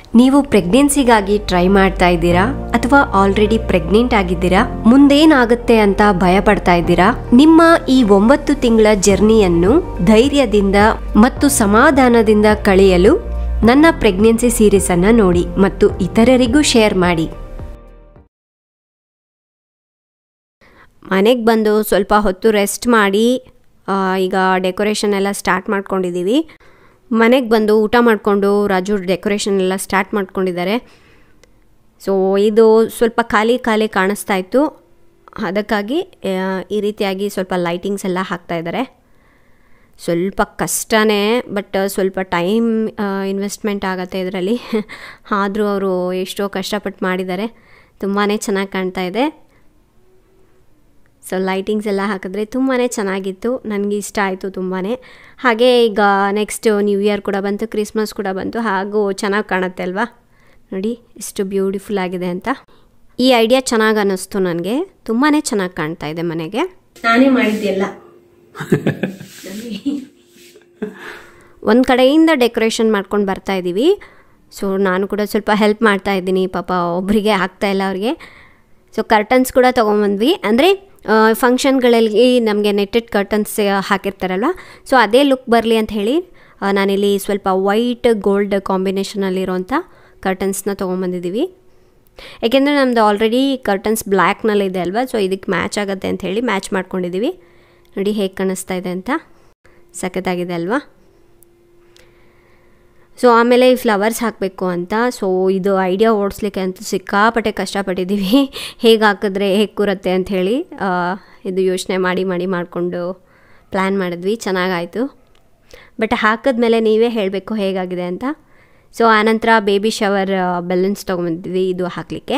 ನೀವು ಪ್ರೆಗ್ನೆನ್ಸಿಗಾಗಿ ಟ್ರೈ ಮಾಡ್ತಾ ಇದ್ದೀರಾ ಅಥವಾ ಆಲ್ರೆಡಿ ಪ್ರೆಗ್ನೆಂಟ್ ಆಗಿದ್ದೀರಾ ಮುಂದೇನಾಗುತ್ತೆ ಅಂತ ಭಯ ಪಡ್ತಾ ಇದ್ದೀರಾ ನಿಮ್ಮ ಈ ಒಂಬತ್ತು ತಿಂಗಳ ಜರ್ನಿಯನ್ನು ಧೈರ್ಯದಿಂದ ಮತ್ತು ಸಮಾಧಾನದಿಂದ ಕಳೆಯಲು ನನ್ನ ಪ್ರೆಗ್ನೆನ್ಸಿ ಸೀರೀಸ್ ಅನ್ನ ನೋಡಿ ಮತ್ತು ಇತರರಿಗೂ ಶೇರ್ ಮಾಡಿ ಮನೆಗೆ ಬಂದು ಸ್ವಲ್ಪ ಹೊತ್ತು ರೆಸ್ಟ್ ಮಾಡಿ ಆ, ಈಗ ಡೆಕೋರೇಷನ್ ಎಲ್ಲ ಸ್ಟಾರ್ಟ್ ಮಾಡ್ಕೊಂಡಿದ್ದೀವಿ ಮನೆಗೆ ಬಂದು ಊಟ ಮಾಡಿಕೊಂಡು ರಾಜು ಡೆಕೋರೇಷನ್ ಎಲ್ಲ ಸ್ಟಾರ್ಟ್ ಮಾಡ್ಕೊಂಡಿದ್ದಾರೆ ಸೊ ಇದು ಸ್ವಲ್ಪ ಖಾಲಿ ಖಾಲಿ ಕಾಣಿಸ್ತಾ ಇತ್ತು ಅದಕ್ಕಾಗಿ ಆ, ಈ ರೀತಿಯಾಗಿ ಸ್ವಲ್ಪ ಲೈಟಿಂಗ್ಸ್ ಎಲ್ಲ ಹಾಕ್ತಾ ಇದ್ದಾರೆ ಸ್ವಲ್ಪ ಕಷ್ಟನೇ ಬಟ್ ಸ್ವಲ್ಪ ಟೈಮ್ ಇನ್ವೆಸ್ಟ್ಮೆಂಟ್ ಆಗುತ್ತೆ ಇದರಲ್ಲಿ ಆದರೂ ಅವರು ಎಷ್ಟೋ ಕಷ್ಟಪಟ್ಟು ಮಾಡಿದ್ದಾರೆ ತುಂಬಾ ಚೆನ್ನಾಗಿ ಕಾಣ್ತಾ ಇದೆ ಸೊ ಲೈಟಿಂಗ್ಸ್ ಎಲ್ಲ ಹಾಕಿದ್ರೆ ತುಂಬಾ ಚೆನ್ನಾಗಿತ್ತು ನನಗೆ ಇಷ್ಟ ಆಯಿತು ತುಂಬಾ ಹಾಗೆ ಈಗ ನೆಕ್ಸ್ಟ್ ನ್ಯೂ ಇಯರ್ ಕೂಡ ಬಂತು ಕ್ರಿಸ್ಮಸ್ ಕೂಡ ಬಂತು ಹಾಗೂ ಚೆನ್ನಾಗಿ ಕಾಣುತ್ತೆ ಅಲ್ವಾ ನೋಡಿ ಎಷ್ಟು ಬ್ಯೂಟಿಫುಲ್ ಆಗಿದೆ ಅಂತ ಈ ಐಡಿಯಾ ಚೆನ್ನಾಗಿ ಅನ್ನಿಸ್ತು ನನಗೆ ತುಂಬಾ ಚೆನ್ನಾಗಿ ಕಾಣ್ತಾ ಇದೆ ಮನೆಗೆ ನಾನೇ ಮಾಡಿದ್ದೆಲ್ಲ ಒಂದು ಕಡೆಯಿಂದ ಡೆಕೋರೇಷನ್ ಮಾಡ್ಕೊಂಡು ಬರ್ತಾ ಇದ್ದೀವಿ ಸೊ ನಾನು ಕೂಡ ಸ್ವಲ್ಪ ಹೆಲ್ಪ್ ಮಾಡ್ತಾ ಇದ್ದೀನಿ ಪಾಪ ಒಬ್ಬರಿಗೆ ಆಗ್ತಾ ಇಲ್ಲ ಅವ್ರಿಗೆ ಸೊ ಕರ್ಟನ್ಸ್ ಕೂಡ ತೊಗೊಂಬಂದ್ವಿ ಅಂದರೆ ಫಂಕ್ಷನ್ಗಳಲ್ಲಿ ನಮಗೆ ನೆಟ್ಟೆಡ್ ಕರ್ಟನ್ಸ್ ಹಾಕಿರ್ತಾರಲ್ವ ಸೊ ಅದೇ ಲುಕ್ ಬರಲಿ ಅಂತ ಹೇಳಿ ಆ, ನಾನಿಲ್ಲಿ ಸ್ವಲ್ಪ ವೈಟ್ ಗೋಲ್ಡ್ ಕಾಂಬಿನೇಷನಲ್ಲಿರೋಂಥ ಕರ್ಟನ್ಸ್ನ ತೊಗೊಂಬಂದಿದ್ದೀವಿ ಯಾಕೆಂದರೆ ನಮ್ಮದು ಆಲ್ರೆಡಿ ಕರ್ಟನ್ಸ್ ಬ್ಲ್ಯಾಕ್ನಲ್ಲಿದೆ ಅಲ್ವಾ ಸೊ ಇದಕ್ಕೆ ಮ್ಯಾಚ್ ಆಗುತ್ತೆ ಅಂತ ಹೇಳಿ ಮ್ಯಾಚ್ ಮಾಡ್ಕೊಂಡಿದ್ದೀವಿ ನೋಡಿ ಹೇಗೆ ಕಾಣಿಸ್ತಾ ಇದೆ ಅಂತ ಸಖತ್ತಾಗಿದೆ ಅಲ್ವಾ ಸೊ ಆಮೇಲೆ ಈ ಫ್ಲವರ್ಸ್ ಹಾಕಬೇಕು ಅಂತ ಸೊ ಇದು ಐಡಿಯಾ ಓಡಿಸ್ಲಿಕ್ಕೆ ಅಂತೂ ಸಿಕ್ಕಾಪಟ್ಟೆ ಕಷ್ಟಪಟ್ಟಿದ್ದೀವಿ ಹೇಗೆ ಹಾಕಿದ್ರೆ ಹೇಗೆ ಕೂರುತ್ತೆ ಅಂಥೇಳಿ ಇದು ಯೋಚನೆ ಮಾಡಿ ಮಾಡಿ ಮಾಡಿಕೊಂಡು ಪ್ಲ್ಯಾನ್ ಮಾಡಿದ್ವಿ ಚೆನ್ನಾಗಾಯಿತು ಬಟ್ ಹಾಕಿದ್ಮೇಲೆ ನೀವೇ ಹೇಳಬೇಕು ಹೇಗಾಗಿದೆ ಅಂತ ಸೊ ಆನಂತರ ಬೇಬಿ ಶವರ್ ಬೆಲೂನ್ಸ್ ತೊಗೊಂಬಂದಿದ್ವಿ ಇದು ಹಾಕಲಿಕ್ಕೆ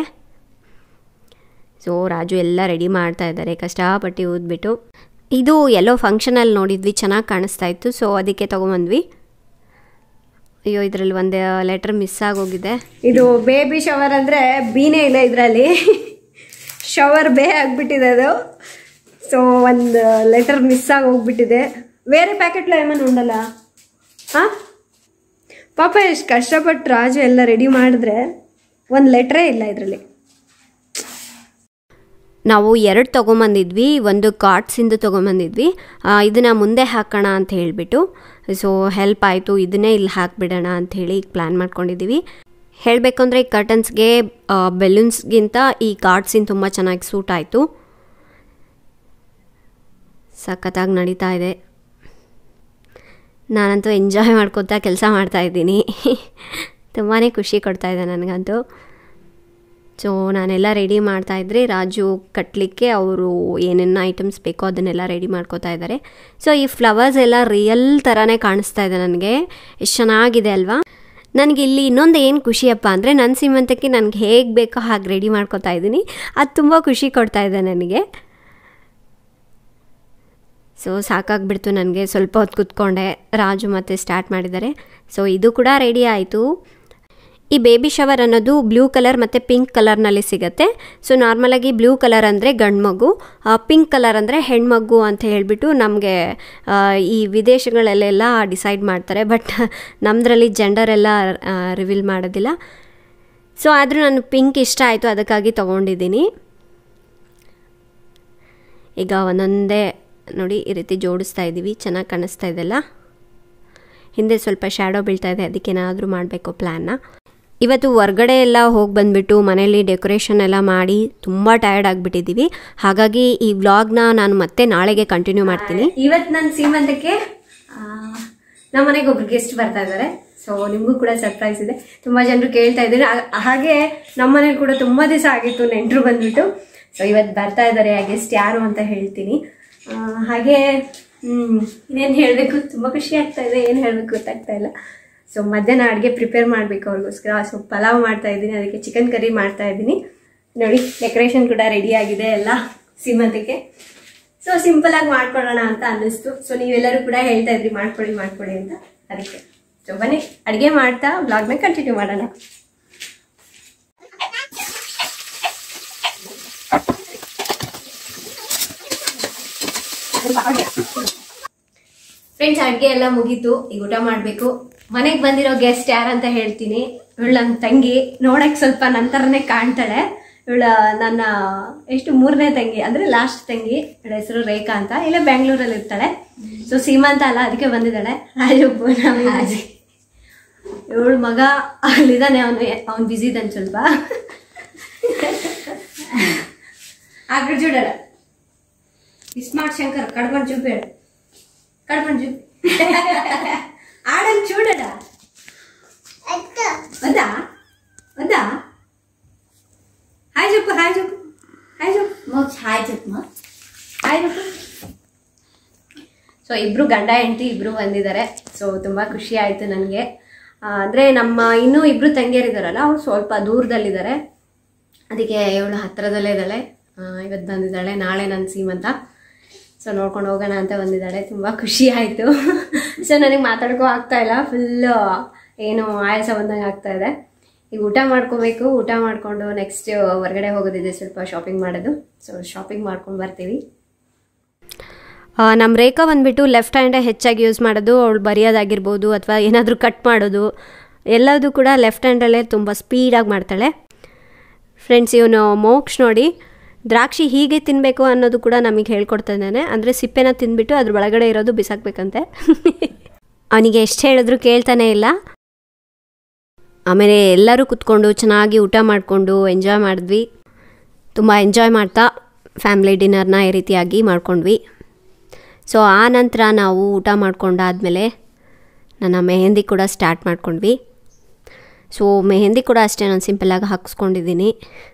ಸೊ ರಾಜು ಎಲ್ಲ ರೆಡಿ ಮಾಡ್ತಾ ಇದ್ದಾರೆ ಕಷ್ಟಪಟ್ಟು ಊದ್ಬಿಟ್ಟು ಇದು ಎಲ್ಲೋ ಫಂಕ್ಷನಲ್ಲಿ ನೋಡಿದ್ವಿ ಚೆನ್ನಾಗಿ ಕಾಣಿಸ್ತಾ ಇತ್ತು ಸೊ ಅದಕ್ಕೆ ತೊಗೊಂಬಂದ್ವಿ ಅಯ್ಯೋ ಇದರಲ್ಲಿ ಒಂದು ಲೆಟ್ರ್ ಮಿಸ್ ಆಗೋಗಿದೆ ಇದು ಬೇಬಿ ಶವರ್ ಅಂದ್ರೆ ಬೀನೇ ಇಲ್ಲ ಇದರಲ್ಲಿ ಶವರ್ ಬೇ ಆಗ್ಬಿಟ್ಟಿದೆ ಅದು ಸೊ ಒಂದು ಲೆಟರ್ ಮಿಸ್ ಆಗಿ ಹೋಗ್ಬಿಟ್ಟಿದೆ ಬೇರೆ ಪ್ಯಾಕೆಟ್ಲ ಏಮನ್ ಉಂಡಲ್ಲ ಹಾ ಪಾಪ ಎಷ್ಟು ಕಷ್ಟಪಟ್ಟು ರಾಜು ಎಲ್ಲ ರೆಡಿ ಮಾಡಿದ್ರೆ ಒಂದು ಲೆಟ್ರೇ ಇಲ್ಲ ಇದರಲ್ಲಿ ನಾವು ಎರಡು ತೊಗೊಂಬಂದಿದ್ವಿ ಒಂದು ಕಾರ್ಡ್ಸಿಂದು ತೊಗೊಂಬಂದಿದ್ವಿ ಇದನ್ನು ಮುಂದೆ ಹಾಕೋಣ ಅಂತ ಹೇಳಿಬಿಟ್ಟು ಸೊ ಹೆಲ್ಪ್ ಆಯಿತು ಇದನ್ನೇ ಇಲ್ಲಿ ಹಾಕಿಬಿಡೋಣ ಅಂಥೇಳಿ ಪ್ಲ್ಯಾನ್ ಮಾಡ್ಕೊಂಡಿದ್ದೀವಿ ಹೇಳಬೇಕು ಅಂದರೆ ಈ ಕರ್ಟನ್ಸ್ಗೆ ಬೆಲೂನ್ಸ್ಗಿಂತ ಈ ಕಾರ್ಡ್ಸಿನ ತುಂಬ ಚೆನ್ನಾಗಿ ಸೂಟ್ ಆಯಿತು ಸಖತ್ತಾಗಿ ನಡೀತಾ ಇದೆ ನಾನಂತೂ ಎಂಜಾಯ್ ಮಾಡ್ಕೊತಾ ಕೆಲಸ ಮಾಡ್ತಾಯಿದ್ದೀನಿ ತುಂಬಾ ಖುಷಿ ಕೊಡ್ತಾ ಇದೆ ನನಗಂತೂ ಸೊ ನಾನೆಲ್ಲ ರೆಡಿ ಮಾಡ್ತಾ ಇದ್ರೆ ರಾಜು ಕಟ್ಟಲಿಕ್ಕೆ ಅವರು ಏನೇನು ಐಟಮ್ಸ್ ಬೇಕೋ ಅದನ್ನೆಲ್ಲ ರೆಡಿ ಮಾಡ್ಕೋತಾ ಇದ್ದಾರೆ ಸೊ ಈ ಫ್ಲವರ್ಸ್ ಎಲ್ಲ ರಿಯಲ್ ಥರನೇ ಕಾಣಿಸ್ತಾ ಇದೆ ನನಗೆ ಎಷ್ಟು ಚೆನ್ನಾಗಿದೆ ಅಲ್ವಾ ನನಗೆ ಇಲ್ಲಿ ಇನ್ನೊಂದು ಏನು ಖುಷಿಯಪ್ಪ ಅಂದರೆ ನನ್ನ ಸೀಮಂತಕ್ಕೆ ನನಗೆ ಹೇಗೆ ಬೇಕೋ ಹಾಗೆ ರೆಡಿ ಮಾಡ್ಕೋತಾ ಇದ್ದೀನಿ ಅದು ತುಂಬ ಖುಷಿ ಕೊಡ್ತಾ ಇದೆ ನನಗೆ ಸೊ ಸಾಕಾಗ್ಬಿಡ್ತು ನನಗೆ ಸ್ವಲ್ಪ ಹೊತ್ತು ಕೂತ್ಕೊಂಡೆ ರಾಜು ಮತ್ತೆ ಸ್ಟಾರ್ಟ್ ಮಾಡಿದ್ದಾರೆ ಸೊ ಇದು ಕೂಡ ರೆಡಿ ಆಯಿತು ಈ ಬೇಬಿ ಶವರ್ ಅನ್ನೋದು ಬ್ಲೂ ಕಲರ್ ಮತ್ತು ಪಿಂಕ್ ಕಲರ್ನಲ್ಲಿ ಸಿಗುತ್ತೆ ಸೊ ನಾರ್ಮಲಾಗಿ ಬ್ಲೂ ಕಲರ್ ಅಂದರೆ ಗಂಡು ಮಗು ಪಿಂಕ್ ಕಲರ್ ಅಂದರೆ ಹೆಣ್ಮಗು ಅಂತ ಹೇಳಿಬಿಟ್ಟು ನಮಗೆ ಈ ವಿದೇಶಗಳಲ್ಲೆಲ್ಲ ಡಿಸೈಡ್ ಮಾಡ್ತಾರೆ ಬಟ್ ನಮ್ಮದ್ರಲ್ಲಿ ಜೆಂಡರ್ ಎಲ್ಲ ರಿವೀಲ್ ಮಾಡೋದಿಲ್ಲ ಸೊ ಆದರೂ ನಾನು ಪಿಂಕ್ ಇಷ್ಟ ಆಯಿತು ಅದಕ್ಕಾಗಿ ತೊಗೊಂಡಿದ್ದೀನಿ ಈಗ ಒಂದೊಂದೇ ನೋಡಿ ಈ ರೀತಿ ಜೋಡಿಸ್ತಾ ಇದ್ದೀವಿ ಚೆನ್ನಾಗಿ ಕಾಣಿಸ್ತಾ ಇದೆಲ್ಲ ಹಿಂದೆ ಸ್ವಲ್ಪ ಶ್ಯಾಡೋ ಬೀಳ್ತಾ ಇದೆ ಅದಕ್ಕೇನಾದರೂ ಮಾಡಬೇಕು ಪ್ಲ್ಯಾನ್ನ ಇವತ್ತು ಹೊರ್ಗಡೆ ಎಲ್ಲ ಹೋಗಿ ಬಂದುಬಿಟ್ಟು ಮನೇಲಿ ಡೆಕೋರೇಷನ್ ಎಲ್ಲ ಮಾಡಿ ತುಂಬ ಟಯರ್ಡ್ ಆಗಿಬಿಟ್ಟಿದ್ದೀವಿ ಹಾಗಾಗಿ ಈ ವ್ಲಾಗ್ನ ನಾನು ಮತ್ತೆ ನಾಳೆಗೆ ಕಂಟಿನ್ಯೂ ಮಾಡ್ತೀನಿ ಇವತ್ತು ನನ್ನ ಸೀಮಂತಕ್ಕೆ ನಮ್ಮ ಮನೆಗೆ ಒಬ್ರು ಗೆಸ್ಟ್ ಬರ್ತಾ ಇದ್ದಾರೆ ಸೊ ನಿಮಗೂ ಕೂಡ ಸರ್ಪ್ರೈಸ್ ಇದೆ ತುಂಬಾ ಜನರು ಕೇಳ್ತಾ ಇದ್ದಾರೆ ಆ- ಹಾಗೆ ನಮ್ಮ ಮನೇಲಿ ಕೂಡ ತುಂಬಾ ದಿವಸ ಆಗಿತ್ತು ನೆಂಟರು ಬಂದ್ಬಿಟ್ಟು ಸೊ ಇವತ್ತು ಬರ್ತಾ ಇದ್ದಾರೆ ಆ ಗೆಸ್ಟ್ ಯಾರು ಅಂತ ಹೇಳ್ತೀನಿ ಆ, ಹಾಗೆ ಹ್ಮ್ ಇನ್ನೇನು ಹೇಳಬೇಕು ತುಂಬಾ ಖುಷಿ ಆಗ್ತಾ ಇದೆ ಏನು ಹೇಳಬೇಕು ಗೊತ್ತಾಗ್ತಾ ಇಲ್ಲ ಸೊ ಮಧ್ಯಾಹ್ನ ಅಡುಗೆ ಪ್ರಿಪೇರ್ ಮಾಡಬೇಕು ಅವ್ರಿಗೋಸ್ಕರ ಸೊ ಪಲಾವ್ ಮಾಡ್ತಾ ಇದ್ದೀನಿ ಅದಕ್ಕೆ ಚಿಕನ್ ಕರಿ ಮಾಡ್ತಾ ಇದ್ದೀನಿ ನೋಡಿ ಡೆಕೋರೇಷನ್ ಕೂಡ ರೆಡಿ ಆಗಿದೆ ಎಲ್ಲ ಸೀಮಂತಕ್ಕೆ ಸೊ ಸಿಂಪಲ್ ಆಗಿ ಮಾಡ್ಕೊಳ್ಳೋಣ ಅಂತ ಅನ್ನಿಸ್ತು ಸೊ ನೀವೆಲ್ಲರೂ ಕೂಡ ಹೇಳ್ತಾ ಇದ್ರಿ ಮಾಡ್ಕೊಳ್ಳಿ ಮಾಡ್ಕೊಳ್ಳಿ ಅಂತ ಅದಕ್ಕೆ ಸೊ ಬನ್ನಿ ಅಡುಗೆ ಮಾಡ್ತಾ ಬ್ಲಾಗ್ನ ಕಂಟಿನ್ಯೂ ಮಾಡೋಣ ಫ್ರೆಂಡ್ಸ್ ಅಡುಗೆ ಎಲ್ಲ ಮುಗೀತು ಈಗ ಊಟ ಮಾಡಬೇಕು ಮನೆಗೆ ಬಂದಿರೋ ಗೆಸ್ಟ್ ಯಾರಂತ ಹೇಳ್ತೀನಿ ಇವಳು ನನ್ನ ತಂಗಿ ನೋಡಕ್ ಸ್ವಲ್ಪ ನಂತರನೇ ಕಾಣ್ತಾಳೆ ಇವಳ ನನ್ನ ಎಷ್ಟು ಮೂರನೇ ತಂಗಿ ಅಂದ್ರೆ ಲಾಸ್ಟ್ ತಂಗಿ ಇವಳ ಹೆಸರು ರೇಖಾ ಅಂತ ಇಲ್ಲ ಬೆಂಗಳೂರಲ್ಲಿ ಇರ್ತಾಳೆ ಸೊ ಸೀಮಾಂತ ಅಲ್ಲ ಅದಕ್ಕೆ ಬಂದಿದ್ದಾಳೆ ರಾಜು ನವೀನಾಜಿ ಇವಳ ಮಗ ಅಲ್ಲಿದ್ದಾನೆ ಅವನು ಅವ್ನು ಬಿಸಿ ಇದ್ದಾನೆ ಸ್ವಲ್ಪ అక్కడ చూడాల స్మార్ట్ శంకర్ కడపని చూపాడు కడపని చూపి ఆడని చూడడా వద్దా వద్దా హాయ్ చెప్పు హాయ్ చెప్పు హాయ్ చెప్పు ಮಗ್ ಹಾಯ್ చెప్పు ಹಾಯ್ చెప్పు ಸೊ ಇಬ್ರು ಗಂಡ ಹೆಂಡತಿ ಇಬ್ರು ಬಂದಿದ್ದಾರೆ ಸೊ ತುಂಬಾ ಖುಷಿ ಆಯ್ತು ನನಗೆ ಅಂದ್ರೆ ನಮ್ಮ ಇನ್ನೂ ಇಬ್ರು ತಂಗಿಯರಿದಾರಲ್ಲ ಅವ್ರು ಸ್ವಲ್ಪ ದೂರದಲ್ಲಿದ್ದಾರೆ ಅದಕ್ಕೆ ಇವಳು ಹತ್ತಿರದಲ್ಲೇ ಇದ್ದಾಳೆ ಆ, ಇವತ್ತು ಬಂದಿದ್ದಾಳೆ ನಾಳೆ ನನ್ನ ಸೀಮಂತ ಸೊ ನೋಡ್ಕೊಂಡು ಹೋಗೋಣ ಅಂತ ಬಂದಿದ್ದಾಳೆ ತುಂಬ ಖುಷಿ ಆಯಿತು ಸೊ ನನಗೆ ಮಾತಾಡ್ಕೋ ಆಗ್ತಾ ಇಲ್ಲ ಫುಲ್ಲು ಏನು ಆಯಾಸ ಬಂದಂಗೆ ಆಗ್ತಾ ಇದೆ ಈಗ ಊಟ ಮಾಡ್ಕೋಬೇಕು ಊಟ ಮಾಡಿಕೊಂಡು ನೆಕ್ಸ್ಟ್ ಹೊರಗಡೆ ಹೋಗೋದಿದೆ ಸ್ವಲ್ಪ ಶಾಪಿಂಗ್ ಮಾಡೋದು ಸೊ ಶಾಪಿಂಗ್ ಮಾಡ್ಕೊಂಡು ಬರ್ತೀವಿ ನಮ್ಮ ರೇಖಾ ಬಂದುಬಿಟ್ಟು ಲೆಫ್ಟ್ ಹ್ಯಾಂಡೇ ಹೆಚ್ಚಾಗಿ ಯೂಸ್ ಮಾಡೋದು ಅವಳು ಬರೆಯೋದಾಗಿರ್ಬೋದು ಅಥವಾ ಏನಾದರೂ ಕಟ್ ಮಾಡೋದು ಎಲ್ಲದೂ ಕೂಡ ಲೆಫ್ಟ್ ಹ್ಯಾಂಡಲ್ಲೇ ತುಂಬ ಸ್ಪೀಡಾಗಿ ಮಾಡ್ತಾಳೆ ಫ್ರೆಂಡ್ಸ್ ಇವನು ಮೋಕ್ಷ್ ನೋಡಿ ದ್ರಾಕ್ಷಿ ಹೀಗೆ ತಿನ್ನಬೇಕು ಅನ್ನೋದು ಕೂಡ ನಮಗೆ ಹೇಳ್ಕೊಡ್ತಾ ಇದ್ದಾನೆ ಅಂದರೆ ಸಿಪ್ಪೆನ ತಿಂದ್ಬಿಟ್ಟು ಅದ್ರ ಒಳಗಡೆ ಇರೋದು ಬಿಸಾಕ್ಬೇಕಂತೆ ಅವನಿಗೆ ಎಷ್ಟು ಹೇಳಿದ್ರು ಕೇಳ್ತಾನೆ ಇಲ್ಲ ಆಮೇಲೆ ಎಲ್ಲರೂ ಕುತ್ಕೊಂಡು ಚೆನ್ನಾಗಿ ಊಟ ಮಾಡಿಕೊಂಡು ಎಂಜಾಯ್ ಮಾಡಿದ್ವಿ ತುಂಬ ಎಂಜಾಯ್ ಮಾಡ್ತಾ ಫ್ಯಾಮ್ಲಿ ಡಿನ್ನರ್ನ ಈ ರೀತಿಯಾಗಿ ಮಾಡ್ಕೊಂಡ್ವಿ ಸೊ ಆ ನಂತರ ನಾವು ಊಟ ಮಾಡ್ಕೊಂಡಾದಮೇಲೆ ನನ್ನ ಮೆಹಂದಿ ಕೂಡ ಸ್ಟಾರ್ಟ್ ಮಾಡ್ಕೊಂಡ್ವಿ ಸೊ ಮೆಹಂದಿ ಕೂಡ ಅಷ್ಟೇ ನಾನು ಸಿಂಪಲ್ಲಾಗಿ ಹಾಕಿಸ್ಕೊಂಡಿದ್ದೀನಿ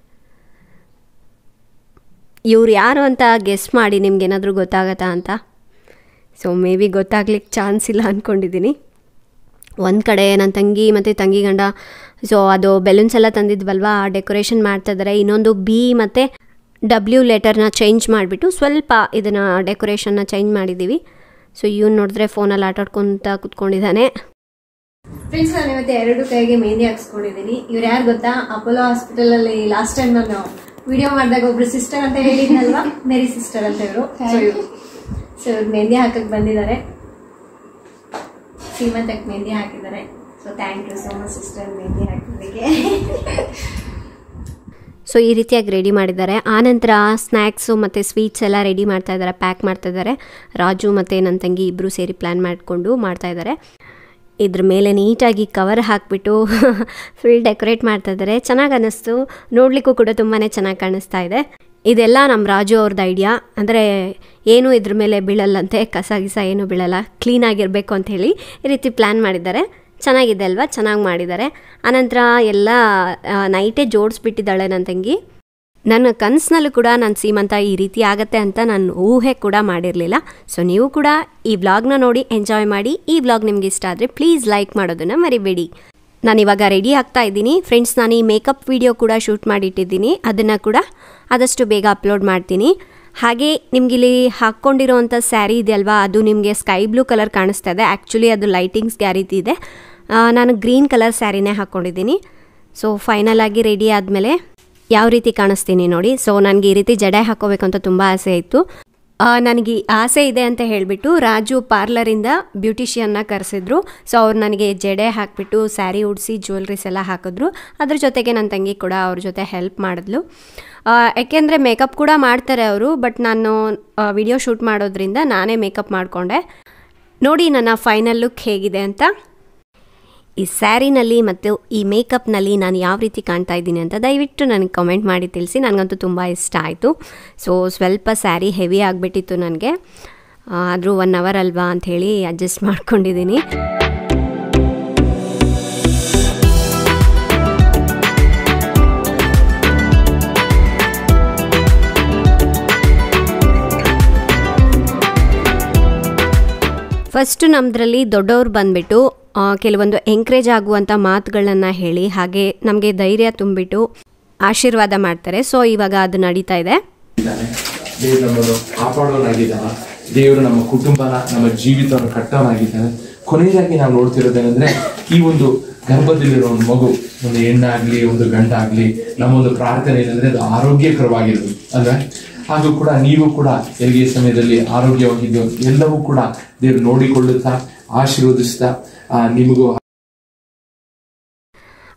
ಇವ್ರು ಯಾರು ಅಂತ ಗೆಸ್ ಮಾಡಿ ನಿಮ್ಗೇನಾದರೂ ಗೊತ್ತಾಗತ್ತಾ ಅಂತ ಸೊ ಮೇ ಬಿ ಗೊತ್ತಾಗ್ಲಿಕ್ಕೆ ಚಾನ್ಸ್ ಇಲ್ಲ ಅಂದ್ಕೊಂಡಿದ್ದೀನಿ ಒಂದು ಕಡೆ ನನ್ನ ತಂಗಿ ಮತ್ತು ತಂಗಿ ಗಂಡ ಸೊ ಅದು ಬೆಲೂನ್ಸ್ ಎಲ್ಲ ತಂದಿದ್ವಲ್ವಾ ಡೆಕೋರೇಷನ್ ಮಾಡ್ತಾ ಇದ್ದಾರೆ ಇನ್ನೊಂದು ಬಿ ಮತ್ತು ಡಬ್ಲ್ಯೂ ಲೆಟರ್ನ ಚೇಂಜ್ ಮಾಡಿಬಿಟ್ಟು ಸ್ವಲ್ಪ ಇದನ್ನು ಡೆಕೋರೇಷನ್ನ ಚೇಂಜ್ ಮಾಡಿದ್ದೀವಿ ಸೊ ಇವ್ನು ನೋಡಿದ್ರೆ ಫೋನಲ್ಲಿ ಆಟಾಡ್ಕೊತ ಕುತ್ಕೊಂಡಿದ್ದಾನೆ ಫ್ರೆಂಡ್ಸ್ ನಾನು ಇವತ್ತು ಎರಡು ಕೈಗೆ ಮೆಹಂದಿ ಹಾಕ್ಸ್ಕೊಂಡಿದ್ದೀನಿ ಇವ್ರು ಯಾರು ಗೊತ್ತಾ ಅಪೋಲೋ ಹಾಸ್ಪಿಟಲ್ ಅಲ್ಲಿ ಲಾಸ್ಟ್ ಟೈಮ್ ನಾನು ವಿಡಿಯೋ ಮಾಡಿದಾಗ ಒಬ್ರು ಸಿಸ್ಟರ್ ಅಂತ ಹೇಳಿದ್ನಲ್ವಾ ಮೇರಿ ಸಿಸ್ಟರ್ ಅಂತ ಇವರು ಸೊ ಇವ್ರು ಮೆಹಂದಿ ಹಾಕಕ್ ಬಂದಿದ್ದಾರೆ ಸೀಮಂತಕ್ಕೆ ಮೆಹಂದಿ ಹಾಕಿದ್ದಾರೆ so thank you so much sister mehendi ಹಾಕಿದ್ದಕ್ಕೆ ಸೊ ಈ ರೀತಿಯಾಗಿ ರೆಡಿ ಮಾಡಿದ್ದಾರೆ ಆನಂತರ ಸ್ನ್ಯಾಕ್ಸು ಮತ್ತು ಸ್ವೀಟ್ಸ್ ಎಲ್ಲ ರೆಡಿ ಮಾಡ್ತಾ ಇದ್ದಾರೆ ಪ್ಯಾಕ್ ಮಾಡ್ತಾ ಇದ್ದಾರೆ ರಾಜು ಮತ್ತು ನನ್ನ ತಂಗಿ ಇಬ್ಬರು ಸೇರಿ ಪ್ಲ್ಯಾನ್ ಮಾಡಿಕೊಂಡು ಮಾಡ್ತಾ ಇದ್ದಾರೆ ಇದ್ರ ಮೇಲೆ ನೀಟಾಗಿ ಕವರ್ ಹಾಕಿಬಿಟ್ಟು ಫುಲ್ ಡೆಕೋರೇಟ್ ಮಾಡ್ತಾ ಇದ್ದಾರೆ ಚೆನ್ನಾಗಿ ಅನ್ನಿಸ್ತು ನೋಡಲಿಕ್ಕೂ ಕೂಡ ತುಂಬಾ ಚೆನ್ನಾಗಿ ಕಾಣಿಸ್ತಾ ಇದೆ ಇದೆಲ್ಲ ನಮ್ಮ ರಾಜು ಅವ್ರದ್ದು ಐಡಿಯಾ ಅಂದರೆ ಏನು ಇದ್ರ ಮೇಲೆ ಬೀಳಲ್ಲಂತೆ ಕಸ ಗಿಸ ಏನು ಬೀಳಲ್ಲ ಕ್ಲೀನಾಗಿರಬೇಕು ಅಂತ ಹೇಳಿ ಈ ರೀತಿ ಪ್ಲ್ಯಾನ್ ಮಾಡಿದ್ದಾರೆ ಚೆನ್ನಾಗಿದೆ ಅಲ್ವಾ ಚೆನ್ನಾಗಿ ಮಾಡಿದ್ದಾರೆ ಆನಂತರ ಎಲ್ಲ ನೈಟೇ ಜೋಡಿಸ್ಬಿಟ್ಟಿದ್ದಾಳೆ ನನ್ನ ತಂಗಿ ನನ್ನ ಕನಸಿನಲ್ಲೂ ಕೂಡ ನನ್ನ ಸೀಮಂತ ಈ ರೀತಿ ಆಗತ್ತೆ ಅಂತ ನಾನು ಊಹೆ ಕೂಡ ಮಾಡಿರಲಿಲ್ಲ ಸೊ ನೀವು ಕೂಡ ಈ ವ್ಲಾಗ್ನ ನೋಡಿ ಎಂಜಾಯ್ ಮಾಡಿ ಈ ವ್ಲಾಗ್ ನಿಮ್ಗೆ ಇಷ್ಟ ಆದರೆ ಪ್ಲೀಸ್ ಲೈಕ್ ಮಾಡೋದನ್ನು ಮರಿಬೇಡಿ ನಾನು ಇವಾಗ ರೆಡಿ ಆಗ್ತಾ ಇದ್ದೀನಿ ಫ್ರೆಂಡ್ಸ್ ನಾನು ಈ ಮೇಕಪ್ ವಿಡಿಯೋ ಕೂಡ ಶೂಟ್ ಮಾಡಿಟ್ಟಿದ್ದೀನಿ ಅದನ್ನು ಕೂಡ ಆದಷ್ಟು ಬೇಗ ಅಪ್ಲೋಡ್ ಮಾಡ್ತೀನಿ ಹಾಗೆ ನಿಮಗಿಲ್ಲಿ ಹಾಕ್ಕೊಂಡಿರೋವಂಥ ಸ್ಯಾರಿ ಇದೆಯಲ್ವಾ ಅದು ನಿಮಗೆ ಸ್ಕೈ ಬ್ಲೂ ಕಲರ್ ಕಾಣಿಸ್ತಾ ಇದೆ ಆ್ಯಕ್ಚುಲಿ ಅದು ಲೈಟಿಂಗ್ಸ್ಗೆ ಆ ರೀತಿ ಇದೆ ಆ, ನಾನು ಗ್ರೀನ್ ಕಲರ್ ಸ್ಯಾರಿನೇ ಹಾಕ್ಕೊಂಡಿದ್ದೀನಿ ಸೊ ಫೈನಲ್ ಆಗಿ ರೆಡಿ ಆದಮೇಲೆ ಯಾವ ರೀತಿ ಕಾಣಿಸ್ತೀನಿ ನೋಡಿ ಸೊ ನನಗೆ ಈ ರೀತಿ ಜಡೆ ಹಾಕೋಬೇಕು ಅಂತ ತುಂಬ ಆಸೆ ಇತ್ತು ಆ, ನನಗೆ ಈ ಆಸೆ ಇದೆ ಅಂತ ಹೇಳಿಬಿಟ್ಟು ರಾಜು ಪಾರ್ಲರಿಂದ ಬ್ಯೂಟಿಷಿಯನ್ನ ಕರೆಸಿದ್ರು ಸೊ ಅವ್ರು ನನಗೆ ಜಡೆ ಹಾಕಿಬಿಟ್ಟು ಸ್ಯಾರಿ ಉಡಿಸಿ ಜ್ಯುವೆಲ್ರೀಸ್ ಎಲ್ಲ ಹಾಕಿದ್ರು ಅದ್ರ ಜೊತೆಗೆ ನನ್ನ ತಂಗಿ ಕೂಡ ಅವ್ರ ಜೊತೆ ಹೆಲ್ಪ್ ಮಾಡಿದ್ಲು ಆ, ಯಾಕೆಂದರೆ ಮೇಕಪ್ ಕೂಡ ಮಾಡ್ತಾರೆ ಅವರು ಬಟ್ ನಾನು ವಿಡಿಯೋ ಶೂಟ್ ಮಾಡೋದ್ರಿಂದ ನಾನೇ ಮೇಕಪ್ ಮಾಡಿಕೊಂಡೆ ನೋಡಿ ನನ್ನ ಫೈನಲ್ ಲುಕ್ ಹೇಗಿದೆ ಅಂತ ಈ ಸ್ಯಾರಿನಲ್ಲಿ ಮತ್ತು ಈ ಮೇಕಪ್ನಲ್ಲಿ ನಾನು ಯಾವ ರೀತಿ ಕಾಣ್ತಾ ಇದ್ದೀನಿ ಅಂತ ದಯವಿಟ್ಟು ನನಗೆ ಕಮೆಂಟ್ ಮಾಡಿ ತಿಳಿಸಿ ನನಗಂತೂ ತುಂಬ ಇಷ್ಟ ಆಯಿತು ಸೊ ಸ್ವಲ್ಪ ಸ್ಯಾರಿ ಹೆವಿ ಆಗಿಬಿಟ್ಟಿತ್ತು ನನಗೆ ಆದರೂ ಒನ್ ಅವರ್ ಅಲ್ವಾ ಅಂಥೇಳಿ ಅಡ್ಜಸ್ಟ್ ಮಾಡ್ಕೊಂಡಿದ್ದೀನಿ ಫಸ್ಟು ನಮ್ಮದ್ರಲ್ಲಿ ದೊಡ್ಡವ್ರು ಬಂದ್ಬಿಟ್ಟು ಆ, ಕೆಲವೊಂದು ಎಂಕರೇಜ್ ಆಗುವಂಥ ಮಾತುಗಳನ್ನು ಹೇಳಿ ಹಾಗೆ ನಮಗೆ ಧೈರ್ಯ ತುಂಬಿಟ್ಟು ಆಶೀರ್ವಾದ ಮಾಡ್ತಾರೆ ಸೊ ಇವಾಗ ಅದು ನಡೀತಾ ಇದೆ ಇದ್ದಾನೆ ದೇವರು ನಮ್ಮನ್ನು ಕಾಪಾಡೋನಾಗಿದ್ದಾನೆ ದೇವರು ನಮ್ಮ ಕುಟುಂಬನ ನಮ್ಮ ಜೀವಿತವನ್ನು ಕಟ್ಟೋನಾಗಿದ್ದಾನೆ ಕೊನೆಯದಾಗಿ ನಾವು ನೋಡ್ತಿರೋದೇನೆಂದ್ರೆ ಈ ಒಂದು ಗರ್ಭದಲ್ಲಿರೋ ಒಂದು ಮಗು ಒಂದು ಹೆಣ್ಣಾಗ್ಲಿ ಒಂದು ಗಂಡಾಗ್ಲಿ ನಮ್ಮ ಒಂದು ಪ್ರಾರ್ಥನೆ ಏನಂದ್ರೆ ಅದು ಆರೋಗ್ಯಕರವಾಗಿರೋದು ಅಲ್ವಾ ಹಾಗೂ ಕೂಡ ನೀವು ಕೂಡ ಹೆರಿಗೆ ಸಮಯದಲ್ಲಿ ಆರೋಗ್ಯವಾಗಿದ್ದು ಎಲ್ಲವೂ ಕೂಡ ದೇವರು ನೋಡಿಕೊಳ್ಳುತ್ತಾ ಆಶೀರ್ವದಿಸ್ತಾ ಆ, ನಿಮಗೂ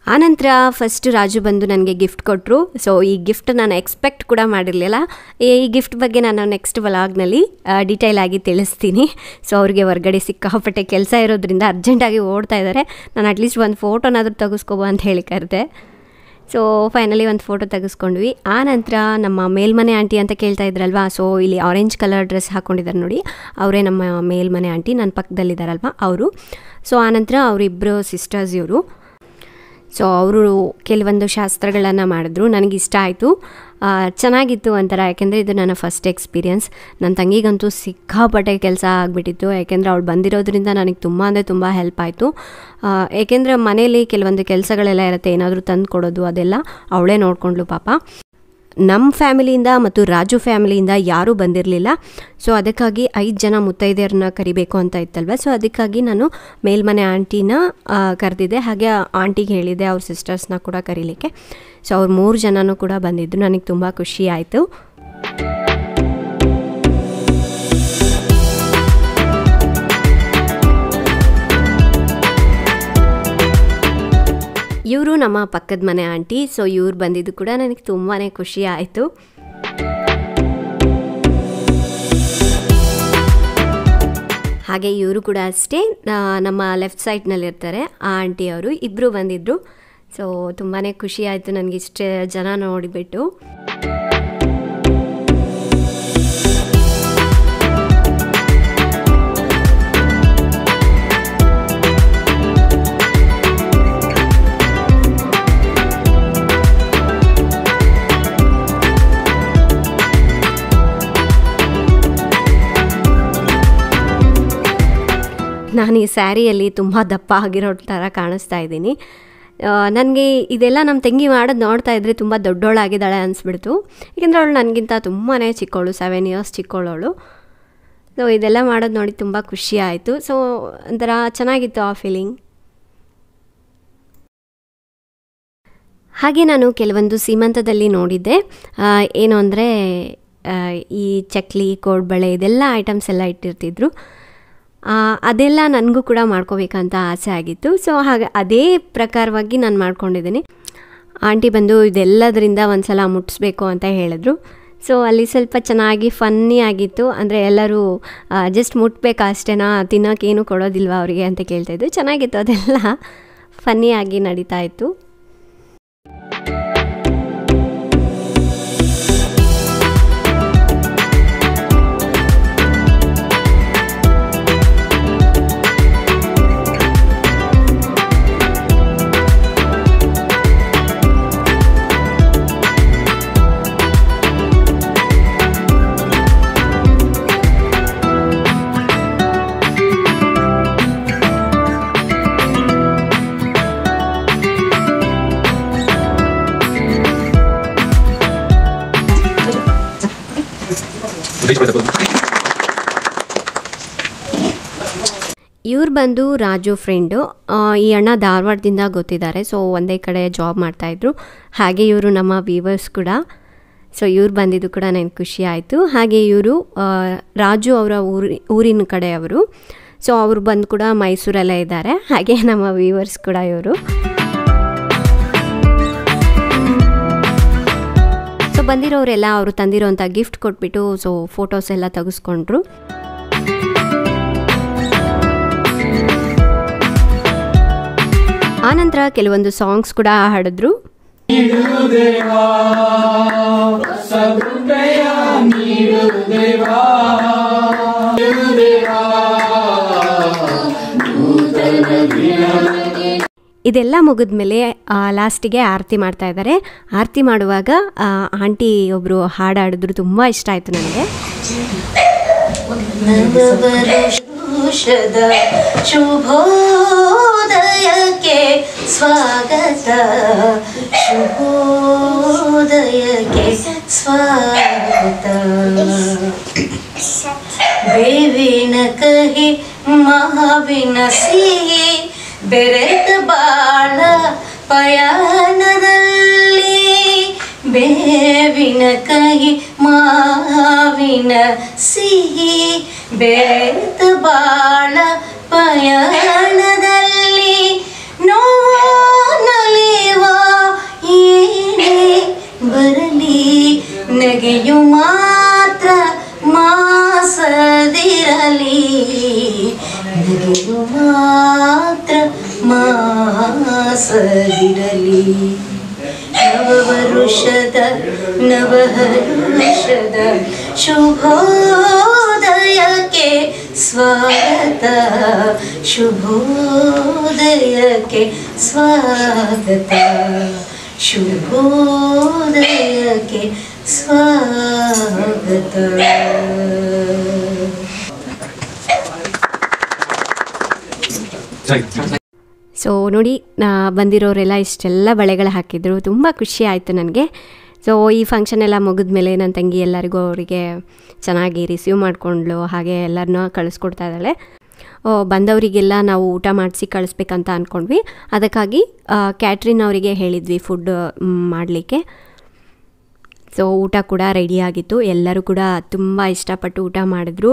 ಆನಂತರ ಫಸ್ಟ್ ರಾಜು ಬಂದು ನನಗೆ ಗಿಫ್ಟ್ ಕೊಟ್ಟರು ಸೊ ಈ ಗಿಫ್ಟ್ ನಾನು ಎಕ್ಸ್ಪೆಕ್ಟ್ ಕೂಡ ಮಾಡಿರಲಿಲ್ಲ ಈ ಗಿಫ್ಟ್ ಬಗ್ಗೆ ನಾನು ನೆಕ್ಸ್ಟ್ ವ್ಲಾಗ್ನಲ್ಲಿ ಡೀಟೇಲ್ ಆಗಿ ತಿಳಿಸ್ತೀನಿ ಸೊ ಅವ್ರಿಗೆ ಹೊರಗಡೆ ಸಿಕ್ಕಾಪಟ್ಟೆ ಕೆಲಸ ಇರೋದ್ರಿಂದ ಅರ್ಜೆಂಟಾಗಿ ಓಡ್ತಾ ಇದ್ದಾರೆ ನಾನು ಅಟ್ಲೀಸ್ಟ್ ಒಂದು ಫೋಟೋನಾದರೂ ತೆಗೆಸ್ಕೊಬೋ ಅಂತ ಹೇಳಿ ಕರೆದೆ ಸೊ ಫೈನಲಿ ಒಂದು ಫೋಟೋ ತೆಗೆಸ್ಕೊಂಡ್ವಿ ಆ ನಂತರ ನಮ್ಮ ಮೇಲ್ಮನೆ ಆಂಟಿ ಅಂತ ಕೇಳ್ತಾ ಇದ್ರಲ್ವಾ ಸೊ ಇಲ್ಲಿ ಆರೆಂಜ್ ಕಲರ್ ಡ್ರೆಸ್ ಹಾಕ್ಕೊಂಡಿದ್ದಾರೆ ನೋಡಿ ಅವರೇ ನಮ್ಮ ಮೇಲ್ಮನೆ ಆಂಟಿ ನನ್ನ ಪಕ್ಕದಲ್ಲಿದ್ದಾರಲ್ವ ಅವರು ಸೊ ಆನಂತರ ಅವರಿಬ್ಬರು ಸಿಸ್ಟರ್ಸ್ ಇವರು ಸೊ ಅವರು ಕೆಲವೊಂದು ಶಾಸ್ತ್ರಗಳನ್ನು ಮಾಡಿದ್ರು ನನಗೆ ಇಷ್ಟ ಆಯಿತು ಚೆನ್ನಾಗಿತ್ತು ಒಂಥರ ಯಾಕೆಂದರೆ ಇದು ನನ್ನ ಫಸ್ಟ್ ಎಕ್ಸ್ಪೀರಿಯನ್ಸ್ ನನ್ನ ತಂಗಿಗಂತೂ ಸಿಕ್ಕಾಪಟ್ಟೆ ಕೆಲಸ ಆಗಿಬಿಟ್ಟಿತ್ತು ಯಾಕೆಂದರೆ ಅವಳು ಬಂದಿರೋದ್ರಿಂದ ನನಗೆ ತುಂಬ ಅಂದರೆ ತುಂಬ ಹೆಲ್ಪ್ ಆಯಿತು ಏಕೆಂದರೆ ಮನೇಲಿ ಕೆಲವೊಂದು ಕೆಲಸಗಳೆಲ್ಲ ಇರುತ್ತೆ ಏನಾದರೂ ತಂದು ಕೊಡೋದು ಅದೆಲ್ಲ ಅವಳೇ ನೋಡಿಕೊಂಡ್ಲು ಪಾಪ ನಮ್ಮ ಫ್ಯಾಮಿಲಿಯಿಂದ ಮತ್ತು ರಾಜು ಫ್ಯಾಮಿಲಿಯಿಂದ ಯಾರೂ ಬಂದಿರಲಿಲ್ಲ ಸೊ ಅದಕ್ಕಾಗಿ ಐದು ಜನ ಮುತ್ತೈದೆಯರನ್ನ ಕರಿಬೇಕು ಅಂತ ಇತ್ತಲ್ವ ಸೊ ಅದಕ್ಕಾಗಿ ನಾನು ಮೇಲ್ಮನೆ ಆಂಟಿನ ಕರೆದಿದ್ದೆ ಹಾಗೆ ಆಂಟಿಗೆ ಹೇಳಿದ್ದೆ ಅವ್ರ ಸಿಸ್ಟರ್ಸ್ನ ಕೂಡ ಕರೀಲಿಕ್ಕೆ ಸೊ ಅವ್ರು ಮೂರು ಜನನೂ ಕೂಡ ಬಂದಿದ್ದರು ನನಗೆ ತುಂಬ ಖುಷಿ ಆಯಿತು ಇವರು ನಮ್ಮ ಪಕ್ಕದ ಮನೆ ಆಂಟಿ ಸೊ ಇವ್ರು ಬಂದಿದ್ದು ಕೂಡ ನನಗೆ ತುಂಬಾ ಖುಷಿ ಆಯಿತು ಹಾಗೆ ಇವರು ಕೂಡ ಅಷ್ಟೇ ನಮ್ಮ ಲೆಫ್ಟ್ ಸೈಡ್ನಲ್ಲಿರ್ತಾರೆ ಆ ಆಂಟಿ ಅವರು ಇಬ್ಬರು ಬಂದಿದ್ದರು ಸೊ ತುಂಬಾ ಖುಷಿ ಆಯಿತು ನನಗೆ ಇಷ್ಟೇ ಜನ ನೋಡಿಬಿಟ್ಟು ನಾನು ಈ ಸ್ಯಾರಿಯಲ್ಲಿ ತುಂಬ ದಪ್ಪ ಆಗಿರೋ ಥರ ಕಾಣಿಸ್ತಾ ಇದ್ದೀನಿ ನನಗೆ ಇದೆಲ್ಲ ನಮ್ಮ ತಂಗಿ ಮಾಡೋದು ನೋಡ್ತಾ ಇದ್ದರೆ ತುಂಬ ದೊಡ್ಡೋಳಾಗಿದ್ದಾಳೆ ಅನಿಸ್ಬಿಡ್ತು ಏಕೆಂದರೆ ಅವಳು ನನಗಿಂತ ತುಂಬಾ ಚಿಕ್ಕವಳು ಸೆವೆನ್ ಇಯರ್ಸ್ ಚಿಕ್ಕವಳವಳು ಸೊ ಇದೆಲ್ಲ ಮಾಡೋದು ನೋಡಿ ತುಂಬ ಖುಷಿ ಆಯಿತು ಸೊ ಒಂಥರ ಚೆನ್ನಾಗಿತ್ತು ಆ ಫೀಲಿಂಗ್ ಹಾಗೆ ನಾನು ಕೆಲವೊಂದು ಸೀಮಂತದಲ್ಲಿ ನೋಡಿದ್ದೆ ಏನು ಅಂದರೆ ಈ ಚಕ್ಲಿ ಕೋಡ್ಬಳೆ ಇದೆಲ್ಲ ಐಟಮ್ಸ್ ಎಲ್ಲ ಇಟ್ಟಿರ್ತಿದ್ರು ಅದೆಲ್ಲ ನನಗೂ ಕೂಡ ಮಾಡ್ಕೋಬೇಕಂತ ಆಸೆ ಆಗಿತ್ತು ಸೊ ಹಾಗೆ ಅದೇ ಪ್ರಕಾರವಾಗಿ ನಾನು ಮಾಡ್ಕೊಂಡಿದ್ದೀನಿ ಆಂಟಿ ಬಂದು ಇದೆಲ್ಲದರಿಂದ ಒಂದು ಸಲ ಮುಟ್ಟಿಸ್ಬೇಕು ಅಂತ ಹೇಳಿದ್ರು ಸೊ ಅಲ್ಲಿ ಸ್ವಲ್ಪ ಚೆನ್ನಾಗಿ ಫನ್ನಿ ಆಗಿತ್ತು ಅಂದರೆ ಎಲ್ಲರೂ ಜಸ್ಟ್ ಮುಟ್ಬೇಕಾ ಅಷ್ಟೇನಾ ತಿನ್ನೋಕ್ಕೇನು ಕೊಡೋದಿಲ್ವಾ ಅವರಿಗೆ ಅಂತ ಕೇಳ್ತಾಯಿದ್ರು ಚೆನ್ನಾಗಿತ್ತು ಅದೆಲ್ಲ ಫನ್ನಿಯಾಗಿ ನಡೀತಾ ಇತ್ತು ಇವ್ರು ಬಂದು ರಾಜು ಫ್ರೆಂಡು ಈ ಅಣ್ಣ ಧಾರವಾಡದಿಂದ ಗೊತ್ತಿದ್ದಾರೆ ಸೊ ಒಂದೇ ಕಡೆ ಜಾಬ್ ಮಾಡ್ತಾಯಿದ್ರು ಹಾಗೆ ಇವರು ನಮ್ಮ ವೀವರ್ಸ್ ಕೂಡ ಸೊ ಇವ್ರು ಬಂದಿದ್ದು ಕೂಡ ನನಗೆ ಖುಷಿ ಆಯಿತು ಹಾಗೆ ಇವರು ರಾಜು ಅವರ ಊರಿ ಊರಿನ ಕಡೆಯವರು ಸೊ ಅವರು ಬಂದು ಕೂಡ ಮೈಸೂರಲ್ಲೇ ಇದ್ದಾರೆ ಹಾಗೆ ನಮ್ಮ ವೀವರ್ಸ್ ಕೂಡ ಇವರು ಸೊ ಬಂದಿರೋರೆಲ್ಲ ಅವರು ತಂದಿರೋಂಥ ಗಿಫ್ಟ್ ಕೊಟ್ಬಿಟ್ಟು ಸೊ ಫೋಟೋಸ್ ಎಲ್ಲ ತೆಗೆಸ್ಕೊಂಡ್ರು ಆನಂತರ ಕೆಲವೊಂದು ಸಾಂಗ್ಸ್ ಕೂಡ ಹಾಡಿದ್ರು ಇದೆಲ್ಲ ಮುಗಿದ್ಮೇಲೆ ಲಾಸ್ಟಿಗೆ ಆರತಿ ಮಾಡ್ತಾ ಇದ್ದಾರೆ ಆರತಿ ಮಾಡುವಾಗ ಆಂಟಿ ಒಬ್ಬರು ಹಾಡು ಹಾಡಿದ್ರು ತುಂಬ ಇಷ್ಟ ಆಯಿತು ನನಗೆ ನವವರುಷದ ಶುಭೋದಯಕ್ಕೆ ಸ್ವಾಗತ ಶುಭೋದಯಕ್ಕೆ ಸ್ವಾಗತ ಬೇವಿನ ಕಹಿ ಮಾವಿನ ಸಿಹಿ ಬೆರೆತ ಬಾಳ ಪಯಾಣದಲ್ಲಿ ಬೇವಿನ ಕಹಿ ಮಾವಿನ ಸಿಹಿ ಬೆರೆತ ಬಾಳ ಪಯಣದಲ್ಲಿ ನೋವು ನಲಿಯ ಹೊಸದಿರಲಿ ನವವರುಷದ ನವಹರುಷದ ಶುಭೋದಯಕ್ಕೆ ಸ್ವಾಗತ ಶುಭೋದಯಕ್ಕೆ ಸ್ವಾಗತ ಶುಭೋದಯಕ್ಕೆ ಸ್ವಾಗತ ಸೊ ನೋಡಿ ನಾ ಬಂದಿರೋರೆಲ್ಲ ಇಷ್ಟೆಲ್ಲ ಬಳೆಗಳು ಹಾಕಿದ್ರು ತುಂಬ ಖುಷಿ ಆಯಿತು ನನಗೆ ಸೊ ಈ ಫಂಕ್ಷನ್ ಎಲ್ಲ ಮುಗಿದ್ಮೇಲೆ ನನ್ನ ತಂಗಿ ಎಲ್ಲರಿಗೂ ಅವರಿಗೆ ಚೆನ್ನಾಗಿ ರಿಸೀವ್ ಮಾಡಿಕೊಂಡ್ಲು ಹಾಗೆ ಎಲ್ಲರನ್ನೂ ಕಳಿಸ್ಕೊಡ್ತಾ ಇದ್ದಾಳೆ ಓ, ಬಂದವರಿಗೆಲ್ಲ ನಾವು ಊಟ ಮಾಡಿಸಿ ಕಳಿಸ್ಬೇಕಂತ ಅಂದ್ಕೊಂಡ್ವಿ ಅದಕ್ಕಾಗಿ ಕ್ಯಾಟ್ರಿನ್ ಅವರಿಗೆ ಹೇಳಿದ್ವಿ ಫುಡ್ ಮಾಡಲಿಕ್ಕೆ ಸೊ ಊಟ ಕೂಡ ರೆಡಿಯಾಗಿತ್ತು ಎಲ್ಲರೂ ಕೂಡ ತುಂಬ ಇಷ್ಟಪಟ್ಟು ಊಟ ಮಾಡಿದ್ರು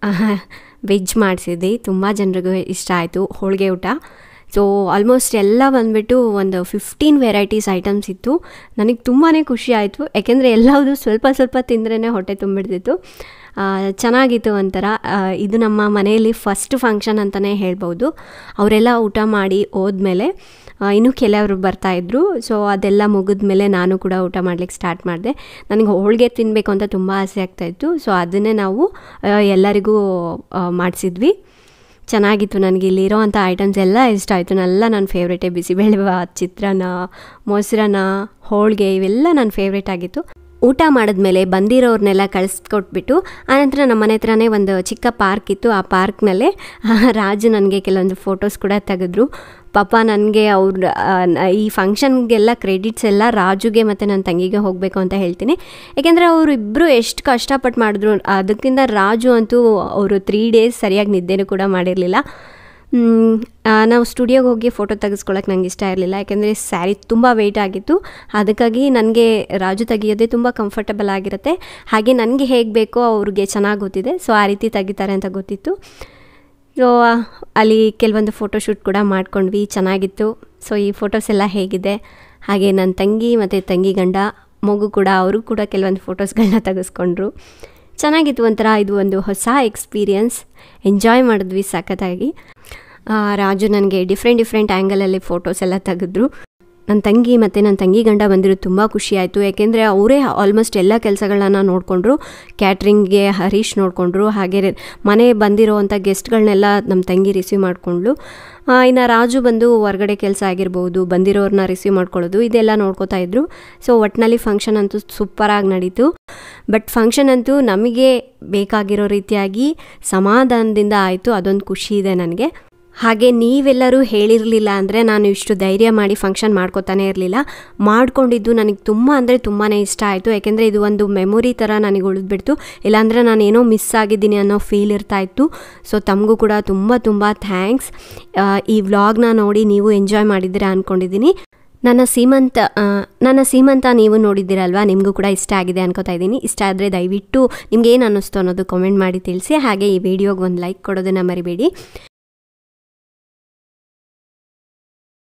ವೆಜ್ ಮಾಡಿಸಿದ್ವಿ ತುಂಬ ಜನರಿಗೂ ಇಷ್ಟ ಆಯಿತು ಹೋಳಿಗೆ ಊಟ ಸೊ ಆಲ್ಮೋಸ್ಟ್ ಎಲ್ಲ ಬಂದುಬಿಟ್ಟು ಒಂದು ಫಿಫ್ಟೀನ್ ವೆರೈಟೀಸ್ ಐಟಮ್ಸ್ ಇತ್ತು ನನಗೆ ತುಂಬಾ ಖುಷಿ ಆಯಿತು ಯಾಕೆಂದರೆ ಎಲ್ಲವುದು ಸ್ವಲ್ಪ ಸ್ವಲ್ಪ ತಿಂದ್ರೇ ಹೊಟ್ಟೆ ತುಂಬಿಡ್ತಿತ್ತು ಆ, ಚೆನ್ನಾಗಿತ್ತು ಒಂಥರ ಆ, ಇದು ನಮ್ಮ ಮನೆಯಲ್ಲಿ ಫಸ್ಟ್ ಫಂಕ್ಷನ್ ಅಂತಲೇ ಹೇಳ್ಬೋದು ಅವರೆಲ್ಲ ಊಟ ಮಾಡಿ ಹೋದ್ಮೇಲೆ ಆ, ಇನ್ನೂ ಕೆಲವರು ಬರ್ತಾಯಿದ್ರು ಸೊ ಅದೆಲ್ಲ ಮುಗಿದ್ಮೇಲೆ ನಾನು ಕೂಡ ಊಟ ಮಾಡ್ಲಿಕ್ಕೆ ಸ್ಟಾರ್ಟ್ ಮಾಡಿದೆ ನನಗೆ ಹೋಳಿಗೆ ತಿನ್ನಬೇಕು ಅಂತ ತುಂಬ ಆಸೆ ಆಗ್ತಾಯಿತ್ತು ಸೊ ಅದನ್ನೇ ನಾವು ಆ, ಎಲ್ಲರಿಗೂ ಮಾಡಿಸಿದ್ವಿ ಚೆನ್ನಾಗಿತ್ತು ನನಗೆ ಇಲ್ಲಿರೋವಂಥ ಐಟಮ್ಸ್ ಎಲ್ಲ ಇಷ್ಟ ಆಯಿತು ಎಲ್ಲ ನನ್ನ ಫೇವ್ರೇಟೇ ಬಿಸಿಬೇಳೆಭಾತ್ ಚಿತ್ರಾನ್ನ ಮೊಸರನ್ನ ಹೋಳಿಗೆ ಇವೆಲ್ಲ ನನ್ನ ಫೇವ್ರೇಟ್ ಆಗಿತ್ತು ಊಟ ಮಾಡಿದ್ಮೇಲೆ ಬಂದಿರೋರ್ನೆಲ್ಲ ಕಳಿಸ್ಕೊಟ್ಬಿಟ್ಟು ಆನಂತರ ನಮ್ಮ ಮನೆ ಹತ್ರನೇ ಒಂದು ಚಿಕ್ಕ ಪಾರ್ಕ್ ಇತ್ತು ಆ ಪಾರ್ಕ್ನಲ್ಲೇ ರಾಜು ನನಗೆ ಕೆಲವೊಂದು ಫೋಟೋಸ್ ಕೂಡ ತೆಗೆದ್ರು ಪಾಪ ನನಗೆ ಅವ್ರ ಆ, ನ- ಈ ಫಂಕ್ಷನ್ಗೆಲ್ಲ ಕ್ರೆಡಿಟ್ಸ್ ಎಲ್ಲ ರಾಜುಗೆ ಮತ್ತು ನನ್ನ ತಂಗಿಗೆ ಹೋಗಬೇಕು ಅಂತ ಹೇಳ್ತೀನಿ ಯಾಕೆಂದರೆ ಅವರು ಇಬ್ಬರು ಎಷ್ಟು ಕಷ್ಟಪಟ್ಟು ಮಾಡಿದ್ರು ಅದಕ್ಕಿಂತ ರಾಜು ಅಂತೂ ಅವರು ತ್ರೀ ಡೇಸ್ ಸರಿಯಾಗಿ ನಿದ್ದೆನೂ ಕೂಡ ಮಾಡಿರಲಿಲ್ಲ ಮ್, ಆ, ನಾವು ಸ್ಟುಡಿಯೋಗೆ ಹೋಗಿ ಫೋಟೋ ತೆಗೆಸ್ಕೊಳ್ಳೋಕೆ ನಂಗೆ ಇಷ್ಟ ಇರಲಿಲ್ಲ ಯಾಕೆಂದರೆ ಸ್ಯಾರಿ ತುಂಬ ವೆಯ್ಟ್ ಆಗಿತ್ತು ಅದಕ್ಕಾಗಿ ನನಗೆ ರಾಜು ತೆಗಿಯೋದೇ ತುಂಬ ಕಂಫರ್ಟಬಲ್ ಆಗಿರುತ್ತೆ ಹಾಗೆ ನನಗೆ ಹೇಗೆ ಬೇಕೋ ಅವ್ರಿಗೆ ಚೆನ್ನಾಗಿ ಗೊತ್ತಿದೆ ಸೊ ಆ ರೀತಿ ತೆಗಿತಾರೆ ಅಂತ ಗೊತ್ತಿತ್ತು ಸೊ ಅಲ್ಲಿ ಕೆಲವೊಂದು ಫೋಟೋಶೂಟ್ ಕೂಡ ಮಾಡ್ಕೊಂಡ್ವಿ ಚೆನ್ನಾಗಿತ್ತು ಸೊ ಈ ಫೋಟೋಸ್ ಎಲ್ಲ ಹೇಗಿದೆ ಹಾಗೆ ನನ್ನ ತಂಗಿ ಮತ್ತು ತಂಗಿ ಗಂಡ ಮಗು ಕೂಡ ಅವರು ಕೂಡ ಕೆಲವೊಂದು ಫೋಟೋಸ್ಗಳನ್ನ ತೆಗೆಸ್ಕೊಂಡ್ರು ಚೆನ್ನಾಗಿತ್ತು ಒಂಥರ ಇದು ಒಂದು ಹೊಸ ಎಕ್ಸ್ಪೀರಿಯನ್ಸ್ ಎಂಜಾಯ್ ಮಾಡಿದ್ವಿ ಸಖತ್ತಾಗಿ ಆ, ರಾಜು ನನಗೆ ಡಿಫ್ರೆಂಟ್ ಡಿಫ್ರೆಂಟ್ ಆ್ಯಂಗಲಲ್ಲಿ ಫೋಟೋಸ್ ಎಲ್ಲ ತೆಗೆದ್ರು ನನ್ನ ತಂಗಿ ಮತ್ತು ನನ್ನ ತಂಗಿ ಗಂಡ ಬಂದಿರೋದು ತುಂಬ ಖುಷಿ ಆಯಿತು ಯಾಕೆಂದರೆ ಅವರೇ ಆಲ್ಮೋಸ್ಟ್ ಎಲ್ಲ ಕೆಲಸಗಳನ್ನ ನೋಡಿಕೊಂಡ್ರು ಕ್ಯಾಟ್ರಿಂಗ್ಗೆ ಹರೀಶ್ ನೋಡಿಕೊಂಡ್ರು ಹಾಗೆ ರೆ- ಮನೆ ಬಂದಿರೋವಂಥ ಗೆಸ್ಟ್ಗಳನ್ನೆಲ್ಲ ನಮ್ಮ ತಂಗಿ ರಿಸೀವ್ ಮಾಡಿಕೊಂಡ್ಲು ಇನ್ನು ರಾಜು ಬಂದು ಹೊರಗಡೆ ಕೆಲಸ ಆಗಿರ್ಬೋದು ಬಂದಿರೋರನ್ನ ರಿಸೀವ್ ಮಾಡ್ಕೊಳ್ಳೋದು ಇದೆಲ್ಲ ನೋಡ್ಕೋತಾ ಇದ್ರು ಸೊ ಒಟ್ಟಿನಲ್ಲಿ ಫಂಕ್ಷನ್ ಅಂತೂ ಸೂಪರಾಗಿ ನಡೀತು ಬಟ್ ಫಂಕ್ಷನ್ ಅಂತೂ ನಮಗೆ ಬೇಕಾಗಿರೋ ರೀತಿಯಾಗಿ ಸಮಾಧಾನದಿಂದ ಆಯಿತು ಅದೊಂದು ಖುಷಿ ಇದೆ ನನಗೆ ಹಾಗೆ ನೀವೆಲ್ಲರೂ ಹೇಳಿರಲಿಲ್ಲ ಅಂದರೆ ನಾನು ಇಷ್ಟು ಧೈರ್ಯ ಮಾಡಿ ಫಂಕ್ಷನ್ ಮಾಡ್ಕೋತಾನೆ ಇರಲಿಲ್ಲ ಮಾಡ್ಕೊಂಡಿದ್ದು ನನಗೆ ತುಂಬ ಅಂದರೆ ತುಂಬಾ ಇಷ್ಟ ಆಯಿತು ಯಾಕೆಂದರೆ ಇದು ಒಂದು ಮೆಮೊರಿ ಥರ ನನಗೆ ಉಳಿದ್ಬಿಡ್ತು ಇಲ್ಲಾಂದರೆ ನಾನು ಏನೋ ಮಿಸ್ ಆಗಿದ್ದೀನಿ ಅನ್ನೋ ಫೀಲ್ ಇರ್ತಾ ಇತ್ತು ಸೊ ತಮಗೂ ಕೂಡ ತುಂಬ ತುಂಬ ಥ್ಯಾಂಕ್ಸ್ ಈ ವ್ಲಾಗ್ನ ನೋಡಿ ನೀವು ಎಂಜಾಯ್ ಮಾಡಿದ್ದೀರಾ ಅಂದ್ಕೊಂಡಿದ್ದೀನಿ ನನ್ನ ಸೀಮಂತ ಆ, ನನ್ನ ಸೀಮಂತ ನೀವು ನೋಡಿದ್ದೀರಲ್ವಾ ನಿಮಗೂ ಕೂಡ ಇಷ್ಟ ಆಗಿದೆ ಅನ್ಕೋತಾ ಇದ್ದೀನಿ ಇಷ್ಟ ಆದರೆ ದಯವಿಟ್ಟು ನಿಮ್ಗೆ ಏನು ಅನ್ನಿಸ್ತು ಅನ್ನೋದು ಕಾಮೆಂಟ್ ಮಾಡಿ ತಿಳಿಸಿ ಹಾಗೆ ಈ ವಿಡಿಯೋಗೆ ಒಂದು ಲೈಕ್ ಕೊಡೋದನ್ನು ಮರಿಬೇಡಿ